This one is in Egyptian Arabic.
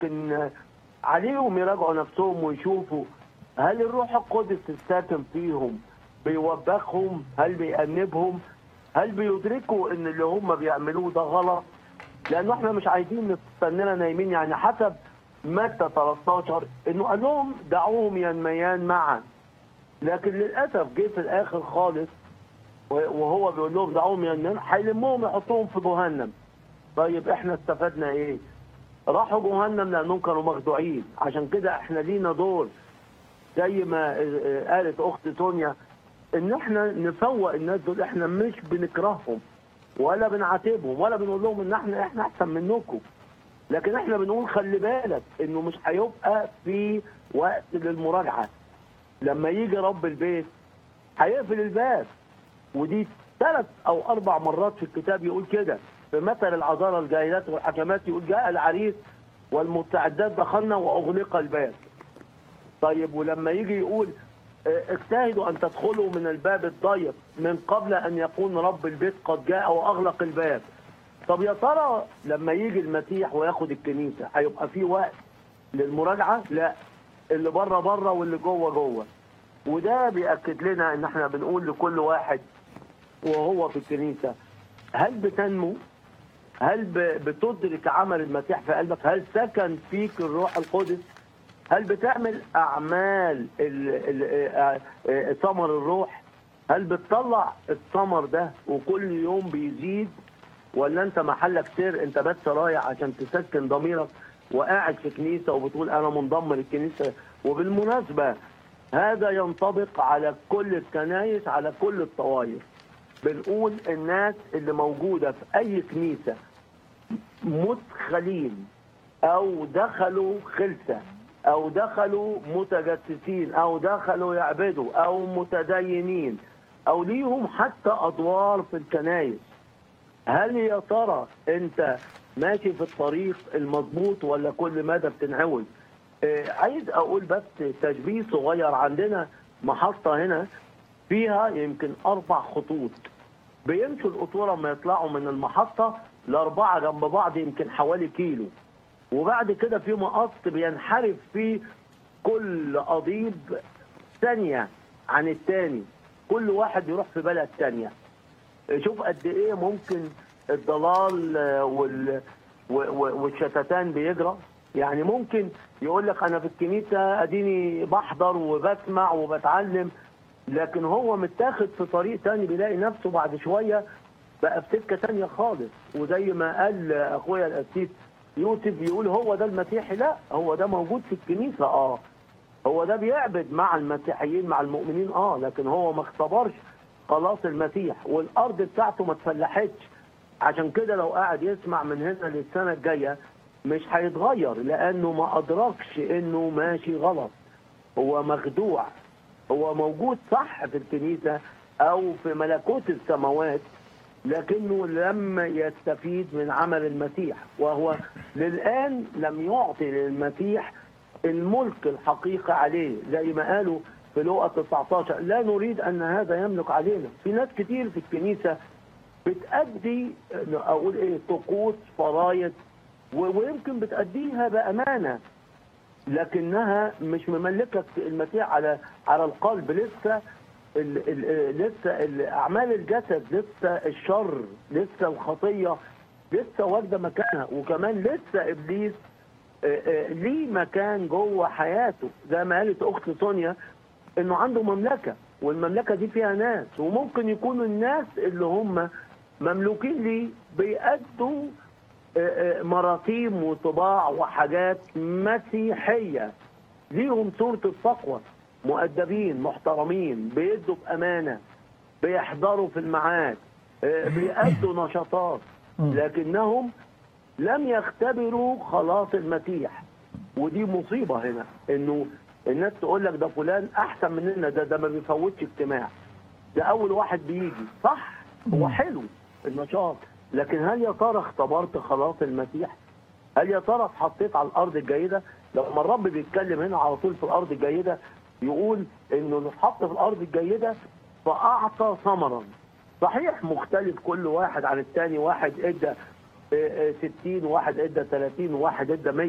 لكن عليهم يراجعوا نفسهم ويشوفوا هل الروح القدس الساكن فيهم بيوبخهم هل بيأنبهم هل بيدركوا ان اللي هم بيعملوه ده غلط لانه احنا مش عايزين نستننا نايمين يعني حسب متى 13 انه قال لهم دعوهم ينميان معا لكن للاسف جه في الاخر خالص وهو بيقول لهم دعوهم ينميان هيلمهم يحطوهم في جهنم طيب احنا استفدنا ايه؟ راحوا جهنم لانهم كانوا مخدوعين عشان كده احنا لينا دور زي ما قالت اخت سونيا ان احنا نفوق الناس دول احنا مش بنكرههم ولا بنعاتبهم ولا بنقول لهم ان احنا احنا احسن منكم لكن احنا بنقول خلي بالك انه مش هيبقى في وقت للمراجعه لما يجي رب البيت هيقفل الباب ودي ثلاث او اربع مرات في الكتاب يقول كده في مثل العذارى الجاهلات والحكمات يقول جاء العريس والمستعدات دخلنا واغلق الباب طيب ولما يجي يقول اجتهدوا ان تدخلوا من الباب الضيق من قبل ان يكون رب البيت قد جاء واغلق الباب طب يا ترى لما يجي المسيح وياخد الكنيسه هيبقى في وقت للمراجعه لا اللي بره بره واللي جوه جوه وده بياكد لنا ان احنا بنقول لكل واحد وهو في الكنيسه هل بتنمو هل بتدرك عمل المسيح في قلبك هل سكن فيك الروح القدس هل بتعمل اعمال ثمر الروح هل بتطلع الثمر ده وكل يوم بيزيد ولا انت محلك سر انت بس رايح عشان تسكن ضميرك وقاعد في كنيسه وبتقول انا منضم للكنيسه وبالمناسبه هذا ينطبق على كل الكنايس على كل الطوائف بنقول الناس اللي موجوده في اي كنيسه مدخلين او دخلوا خلسه او دخلوا متجسسين او دخلوا يعبدوا او متدينين او ليهم حتى ادوار في الكنايس هل يا ترى انت ماشي في الطريق المضبوط ولا كل مدى بتنعوج آه عايز اقول بس تشبيه صغير عندنا محطة هنا فيها يمكن اربع خطوط بيمشوا القطورة لما يطلعوا من المحطة الاربعة جنب بعض يمكن حوالي كيلو وبعد كده في مقص بينحرف فيه كل قضيب ثانية عن الثاني كل واحد يروح في بلد ثانية شوف قد ايه ممكن الضلال وال والشتتان بيجرى يعني ممكن يقول لك انا في الكنيسه اديني بحضر وبسمع وبتعلم لكن هو متاخد في طريق تاني بيلاقي نفسه بعد شويه بقى في سكه تانيه خالص وزي ما قال اخويا القسيس يوسف يقول هو ده المسيحي لا هو ده موجود في الكنيسه اه هو ده بيعبد مع المسيحيين مع المؤمنين اه لكن هو ما اختبرش خلاص المسيح والارض بتاعته ما اتفلحتش عشان كده لو قاعد يسمع من هنا للسنه الجايه مش هيتغير لانه ما ادركش انه ماشي غلط هو مخدوع هو موجود صح في الكنيسه او في ملكوت السماوات لكنه لم يستفيد من عمل المسيح وهو للان لم يعطي للمسيح الملك الحقيقي عليه زي ما قالوا في لقا 19 لا نريد ان هذا يملك علينا في ناس كتير في الكنيسه بتأدي اقول ايه طقوس فرايض ويمكن بتأديها بأمانة لكنها مش مملكة المسيح على على القلب لسه ال ال لسه اعمال الجسد لسه الشر لسه الخطيه لسه واخده مكانها وكمان لسه ابليس ليه مكان جوه حياته زي ما قالت اخت سونيا انه عنده مملكه والمملكه دي فيها ناس وممكن يكونوا الناس اللي هم مملوكين ليه بيأدوا مراتيم وطباع وحاجات مسيحيه ليهم صوره التقوى مؤدبين محترمين بيدوا بامانه بيحضروا في الميعاد بيأدوا نشاطات لكنهم لم يختبروا خلاص المسيح ودي مصيبه هنا انه الناس تقول لك ده فلان احسن مننا ده ده ما بيفوتش اجتماع ده اول واحد بيجي صح هو حلو النشاط لكن هل يا ترى اختبرت خلاص المسيح هل يا ترى اتحطيت على الارض الجيده لما الرب بيتكلم هنا على طول في الارض الجيده يقول انه نتحط في الارض الجيده فاعطى ثمرا صحيح مختلف كل واحد عن الثاني واحد ادى 60 واحد ادى 30 واحد ادى 100